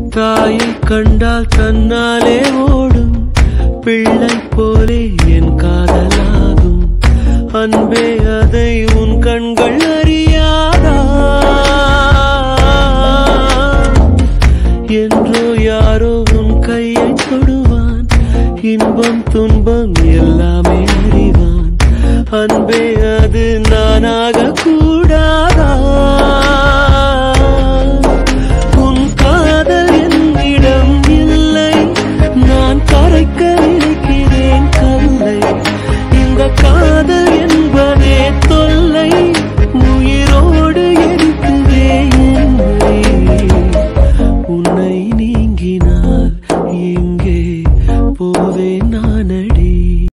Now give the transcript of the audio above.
தாயை கண்டால் தன்னாலே ஓடும் பிள்ளை போலே என் காதலாகும் அன்பே அதை உன் கண்கள் அறியாதா என்றோ யாரோ உன் கையை தொடுவான் இன்பம் துன்பம்